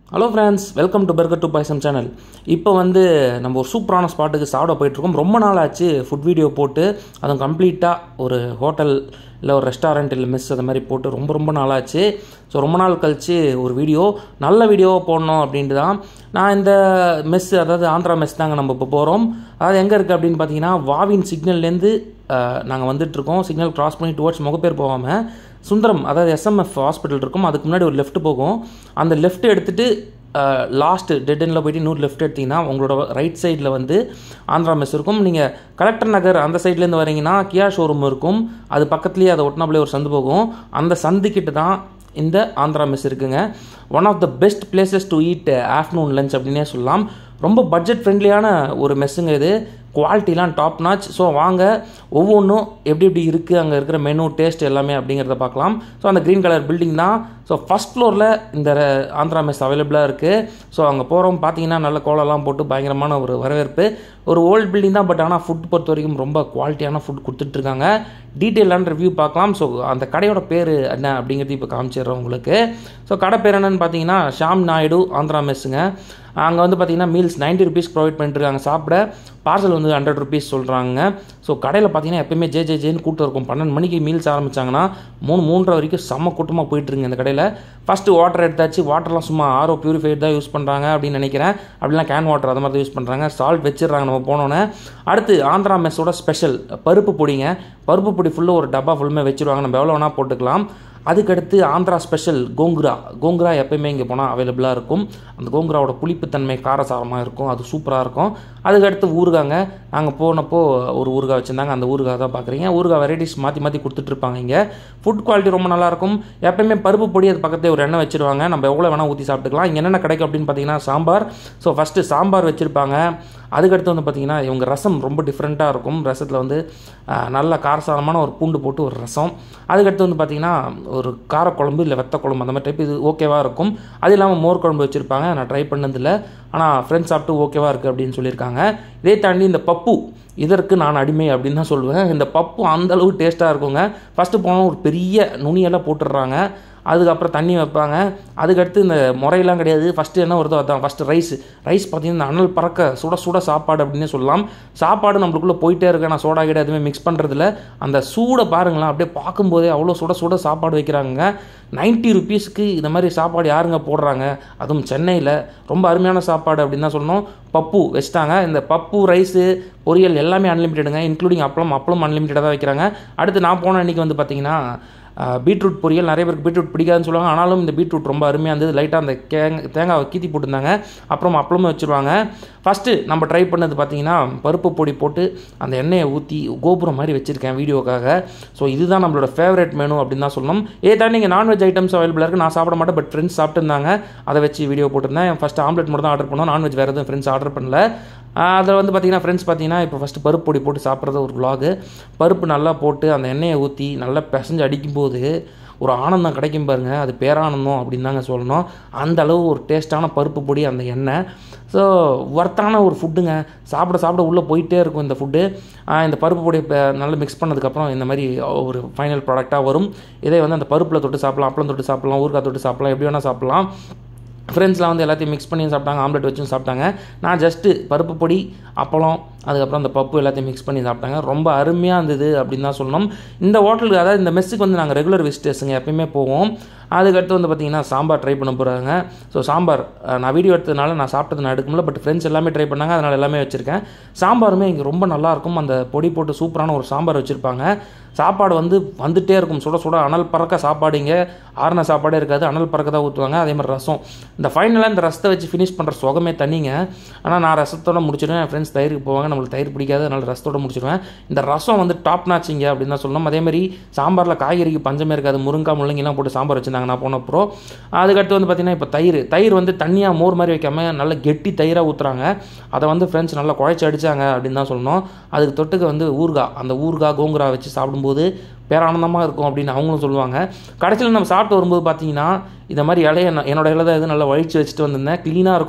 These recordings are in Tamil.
hello friends welcome to burger to payasam channel இப்போ வந்து நம்ம ஒரு சூப்பரான ஸ்பாட்டுக்கு சாப்பிட போயிட்டுருக்கோம் ரொம்ப நாள் ஆச்சு ஃபுட் வீடியோ போட்டு அதுவும் கம்ப்ளீட்டாக ஒரு ஹோட்டல் இல்லை ஒரு ரெஸ்டாரண்ட் இல்லை மெஸ் அது மாதிரி போட்டு ரொம்ப ரொம்ப நாள் ஆச்சு ஸோ ரொம்ப நாள் கழித்து ஒரு வீடியோ நல்ல வீடியோவாக போடணும் அப்படின்ட்டு தான் நான் இந்த மெஸ் அதாவது ஆந்திரா மெஸ் தாங்க நம்ம இப்போ போகிறோம் அதாவது எங்கே இருக்குது அப்படின்னு பார்த்தீங்கன்னா வாவின் சிக்னல்லேருந்து நாங்கள் வந்துட்டுருக்கோம் சிக்னல் கிராஸ் பண்ணி டுவர்ட்ஸ் முகப்பேர் போகாமல் சுந்தரம் அதாவது எஸ்எம்எஃப் ஹாஸ்பிட்டல் இருக்கும் அதுக்கு முன்னாடி ஒரு லெஃப்ட் போகும் அந்த லெஃப்ட் எடுத்துகிட்டு லாஸ்ட்டு டெட் எண்டில் போயிட்டு இன்னொரு லெஃப்ட் எடுத்திங்கன்னா உங்களோட ரைட் சைடில் வந்து ஆந்திரா மெஸ் இருக்கும் நீங்கள் கலெக்டர் நகர் அந்த சைட்லேருந்து வரீங்கன்னா கியா ஷோரூம் இருக்கும் அது பக்கத்துலேயே அதை ஒட்டினாப்புலேயே ஒரு சந்து போகும் அந்த சந்துக்கிட்ட தான் இந்த ஆந்திரா மெஸ் இருக்குங்க one of the best places to eat afternoon lunch அப்படின்னே சொல்லலாம் ரொம்ப பட்ஜெட் ஃப்ரெண்ட்லியான ஒரு மெஸ்ஸுங்க இது குவாலிட்டிலாம் டாப் நாச் ஸோ வாங்க ஒவ்வொன்றும் எப்படி எப்படி இருக்குது அங்கே இருக்கிற மெனு டேஸ்ட் எல்லாமே அப்படிங்கிறத பார்க்கலாம் ஸோ அந்த க்ரீன் கலர் பில்டிங் தான் ஸோ ஃபஸ்ட் ஃப்ளோரில் இந்த ஆந்திரா மெஸ் அவைலபிளாக இருக்குது ஸோ அங்கே போகிறோம் பார்த்தீங்கன்னா நல்ல கோலம்லாம் போட்டு பயங்கரமான ஒரு வரவேற்பு ஒரு ஓல்டு பில்டிங் தான் பட் ஆனால் ஃபுட் பொறுத்த வரைக்கும் ரொம்ப குவாலிட்டியான ஃபுட் கொடுத்துட்ருக்காங்க டீட்டெயிலான ரிவ்யூ பார்க்கலாம் ஸோ அந்த கடையோட பேர் என்ன அப்படிங்கிறது இப்போ காமிச்சிடுறோம் உங்களுக்கு ஸோ கடை பேர் என்னென்னு பார்த்தீங்கன்னா ஷாம் நாயுடு ஆந்திரா மெஸ்ஸுங்க அங்கே வந்து பார்த்தீங்கன்னா மீல்ஸ் நைன்ட்டி ருபீஸ் ப்ரொவைட் பண்ணிட்டுருக்காங்க சாப்பிட பார்சல் வந்து ஹண்ட்ரட் ருபீஸ் சொல்கிறாங்க ஸோ கடையில் பார்த்தீங்கன்னா எப்பயுமே ஜே ஜே ஜேன்னு கூட்டம் இருக்கும் பன்னெண்டு மணிக்கு மீல்ஸ் ஆரம்பித்தாங்கன்னா மூணு மூன்றரை வரைக்கும் செம்ம கூட்டமாக போயிட்டுருங்க இந்த கடையில் ஃபஸ்ட்டு வாட்டர் எடுத்தாச்சு வாட்டர்லாம் சும்மா ஆரோ பியூரிஃபைட் தான் யூஸ் பண்ணுறாங்க அப்படின்னு நினைக்கிறேன் அப்படிலாம் கேன் வாட்டர் அது மாதிரி தான் யூஸ் பண்ணுறாங்க சால்ட் வச்சிடுறாங்க நம்ம போனோன்னே அடுத்து ஆந்திரா மெஸ்ஸோட ஸ்பெஷல் பருப்பு பொடிங்க பருப்பு பொடி ஃபுல்லாக ஒரு டப்பா ஃபுல்லுமே வச்சுருவாங்க நம்ம எவ்வளோ வேணால் போட்டுக்கலாம் அதுக்கடுத்து ஆந்திரா ஸ்பெஷல் கோங்குரா கோங்குரா எப்பயுமே இங்கே போனால் அவைலபிளாக இருக்கும் அந்த கோங்குராவோட புளிப்புத்தன்மை காரசாரமாக இருக்கும் அது சூப்பராக இருக்கும் அதுக்கடுத்து ஊறுகாங்க நாங்கள் போனப்போ ஒரு ஊறுகாய் வச்சுருந்தாங்க அந்த ஊறுகாய் தான் பார்க்குறீங்க ஊறுகாய் வெரைட்டிஸ் மாற்றி மாற்றி கொடுத்துட்ருப்பாங்க இங்கே ஃபுட் குவாலிட்டி ரொம்ப நல்லாயிருக்கும் எப்பயுமே பருப்பு பொடி அது பக்கத்தில் ஒரு எண்ணெய் வச்சுருவாங்க நம்ம எவ்வளோ வேணால் ஊற்றி சாப்பிட்டுக்கலாம் இங்கே என்னென்ன கிடைக்கும் அப்படின்னு பார்த்தீங்கன்னா சாம்பார் ஸோ ஃபஸ்ட்டு சாம்பார் வச்சுருப்பாங்க அதுக்கடுத்து வந்து பார்த்திங்கன்னா இவங்க ரசம் ரொம்ப டிஃப்ரெண்ட்டாக இருக்கும் ரசத்தில் வந்து நல்ல காரசாரமான ஒரு பூண்டு போட்டு ஒரு ரசம் அதுக்கடுத்து வந்து பார்த்திங்கன்னா ஒரு காரக்குழம்பு இல்லை வெத்த குழம்பு அந்த மாதிரி டைப் இது ஓகேவாக இருக்கும் அது இல்லாமல் மோர் குழம்பு வச்சுருப்பாங்க நான் ட்ரை பண்ணதில்லை ஆனால் ஃப்ரெண்ட்ஸ் சாப்பிட்டு ஓகேவாக இருக்குது அப்படின்னு சொல்லியிருக்காங்க இதே தாண்டி இந்த பப்பு இதற்கு நான் அடிமை அப்படின்னு தான் சொல்லுவேன் இந்த பப்பு அந்தளவு டேஸ்ட்டாக இருக்குங்க ஃபஸ்ட்டு போனால் ஒரு பெரிய நுனியெல்லாம் போட்டுடுறாங்க அதுக்கப்புறம் தண்ணி வைப்பாங்க அதுக்கடுத்து இந்த முறையெல்லாம் கிடையாது ஃபஸ்ட்டு என்ன வருதோ அதான் ஃபஸ்ட்டு ரைஸ் ரைஸ் பார்த்திங்கன்னா அனல் பறக்க சுட சுட சாப்பாடு அப்படின்னே சொல்லலாம் சாப்பாடு நம்மளுக்குள்ளே போயிட்டே இருக்கு நான் சோடா கிடையாது எதுவுமே மிக்ஸ் பண்ணுறதில்ல அந்த சூடை பாருங்களேன் அப்படியே பார்க்கும்போதே அவ்வளோ சுட சுட சாப்பாடு வைக்கிறாங்க நைன்ட்டி ருபீஸ்க்கு இந்த மாதிரி சாப்பாடு யாருங்க போடுறாங்க அதுவும் சென்னையில் ரொம்ப அருமையான சாப்பாடு அப்படின்னு தான் சொல்லணும் பப்பு வச்சுட்டாங்க இந்த பப்பு ரைஸு பொரியல் எல்லாமே அன்லிமிட்டடுங்க இன்க்ளூடிங் அப்பளம் அப்பளம் அன்லிமிட்டடாக தான் வைக்கிறாங்க அடுத்து நான் போன அன்றைக்கி வந்து பார்த்திங்கன்னா பீட்ரூட் பொரியல் நிறைய பேருக்கு பீட்ரூட் பிடிக்காதுன்னு சொல்லுவாங்க ஆனாலும் இந்த பீட்ரூட் ரொம்ப அருமையாக இருந்தது லைட்டாக அந்த கேங் தேங்காவை கீத்தி போட்டிருந்தாங்க அப்புறம் அப்பளமும் வச்சுருவாங்க ஃபஸ்ட்டு நம்ம ட்ரை பண்ணது பார்த்தீங்கன்னா பருப்பு பொடி போட்டு அந்த எண்ணெயை ஊற்றி கோபுரம் மாதிரி வச்சுருக்கேன் வீடியோக்காக ஸோ இதுதான் நம்மளோட ஃபேவரட் மெனு அப்படின்னு தான் சொல்லணும் ஏ தான் நீங்கள் நான்வெஜ் ஐட்டம்ஸ் அவைலபிளாக இருக்குது நான் சாப்பிட மாட்டேன் பட் ஃப்ரெண்ட்ஸ் சாப்பிட்டுருந்தாங்க அதை வச்சு வீடியோ போட்டிருந்தேன் ஃபஸ்ட்டு ஆம்லெட் மட்டும் தான் ஆர்டர் பண்ணோம் நான்வெஜ் வேறு எதுவும் ஃப்ரெண்ட்ஸ் ஆர்டர் பண்ணல அதில் வந்து பார்த்திங்கன்னா ஃப்ரெண்ட்ஸ் பார்த்தீங்கன்னா இப்போ ஃபஸ்ட்டு பருப்பு பொடி போட்டு சாப்பிட்றது ஒரு விலாகு பருப்பு நல்லா போட்டு அந்த எண்ணெயை ஊற்றி நல்லா பிசைஞ்சு அடிக்கும்போது ஒரு ஆனந்தம் கிடைக்கும் பாருங்க அது பேரானந்தம் அப்படின்னு தாங்க சொல்லணும் அந்த அளவு ஒரு டேஸ்ட்டான பருப்பு பொடி அந்த எண்ணெய் ஸோ ஒர்த்தான ஒரு ஃபுட்டுங்க சாப்பிட சாப்பிட உள்ளே போயிட்டே இருக்கும் இந்த ஃபுட்டு இந்த பருப்பு பொடி நல்லா மிக்ஸ் பண்ணதுக்கப்புறம் இந்த மாதிரி ஒரு ஃபைனல் ப்ராடக்டாக வரும் இதே வந்து அந்த பருப்பில் தொட்டு சாப்பிட்லாம் அப்பளம் தொட்டு சாப்பிட்லாம் ஊறுகாய் தொட்டு சாப்பிட்லாம் எப்படி வேணால் சாப்பிட்லாம் ஃப்ரெண்ட்ஸ்லாம் வந்து எல்லாத்தையும் மிக்ஸ் பண்ணி சாப்பிட்டாங்க ஆம்லெட் வச்சும் சாப்பிட்டாங்க நான் ஜஸ்ட்டு பருப்பு பொடி அப்பளம் அதுக்கப்புறம் அந்த பப்பு எல்லாத்தையும் மிக்ஸ் பண்ணி சாப்பிட்டாங்க ரொம்ப அருமையாக இருந்தது அப்படின்னு தான் சொல்லணும் இந்த ஹோட்டலுக்கு அதாவது இந்த மெஸ்ஸுக்கு வந்து நாங்கள் ரெகுலர் விசிட்டர்ஸுங்க எப்பயுமே போவோம் அதுக்கடுத்து வந்து பார்த்திங்கன்னா சாம்பார் ட்ரை பண்ண போகிறாங்க ஸோ சாம்பார் நான் வீடியோ எடுத்ததுனால நான் சாப்பிட்டது நான் எடுக்க முடியல பட் ஃப்ரெண்ட்ஸ் எல்லாமே ட்ரை பண்ணாங்க அதனால் எல்லாமே வச்சுருக்கேன் சாம்பாருமே இங்கே ரொம்ப நல்லாயிருக்கும் அந்த பொடி போட்டு சூப்பரான ஒரு சாம்பார் வச்சுருப்பாங்க சாப்பாடு வந்து வந்துகிட்டே இருக்கும் சுட சுட அனல் பறக்க சாப்பாடு இங்கே ஆறின சாப்பாடே இருக்காது அனல் பறக்க தான் ஊற்றுவாங்க அதே மாதிரி ரசம் இந்த ஃபைனலாக இந்த ரசத்தை வச்சு ஃபினிஷ் பண்ணுற சுகமே தண்ணிங்க ஆனால் நான் ரசத்தோட முடிச்சிடுவேன் என் ஃப்ரெண்ட்ஸ் தயிருக்கு போவாங்க நம்மளுக்கு தயிர் பிடிக்காது அதனால் ரசத்தோட முடிச்சிடுவேன் இந்த ரசம் வந்து டாப் நாச்சிங்க அப்படின்னு தான் சொல்லணும் அதேமாதிரி சாம்பாரில் காய்கறிக்கு பஞ்சமே இருக்காது முருங்காய் முள்ளங்கிலாம் போட்டு சாம்பார் வச்சுருந்தாங்க நான் போனப்போ அதுக்கடுத்து வந்து பார்த்திங்கன்னா இப்போ தயிர் தயிர் வந்து தண்ணியாக மோர் மாதிரி வைக்காமல் நல்ல கெட்டி தயிராக ஊற்றுறாங்க அதை வந்து ஃப்ரெண்ட்ஸ் நல்லா குழைச்சி அடித்தாங்க அப்படின்னு தான் சொல்லணும் அதுக்கு தொட்டுக்க வந்து ஊறுகாய் அந்த ஊறுகாய் கோங்குரா வச்சு சாப்பிடும்போது பேரானந்தமாக இருக்கும் அப்படின்னு அவங்களும் சொல்லுவாங்க கடைசியில் நம்ம சாப்பிட்டு வரும்போது பார்த்தீங்கன்னா இந்த மாதிரி இலைய என்னோட இலை தான் இது நல்லா வழிச்சு வச்சுட்டு வந்திருந்தேன் க்ளீனாக இருக்கும்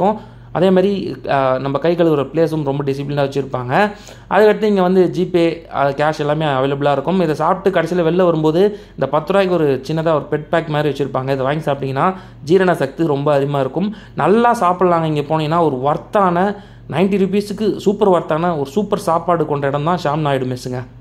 அதே மாதிரி அஹ், நம்ம கை கழுவுற பிளேஸும் ரொம்ப டிசிப்ளினாக வச்சுருப்பாங்க அதுக்கடுத்து இங்கே வந்து ஜிபே கேஷ் எல்லாமே அவைலபிளாக இருக்கும் இதை சாப்பிட்டு கடைசியில் வெளில வரும்போது இந்த பத்து ரூபாய்க்கு ஒரு சின்னதாக ஒரு பெட் பேக் மாதிரி வச்சுருப்பாங்க இதை வாங்கி சாப்பிட்டீங்கன்னா ஜீரண சக்தி ரொம்ப அதிகமாக இருக்கும் நல்லா சாப்பிட்லாங்க இங்கே போனீங்கன்னா ஒரு ஒர்த்தான 90 ருபீஸுக்கு சூப்பர் ஒர்த்தான ஒரு சூப்பர் சாப்பாடு கொண்ட இடம் தான் ஷாம் நாயுடு மெஸ்ஸுங்க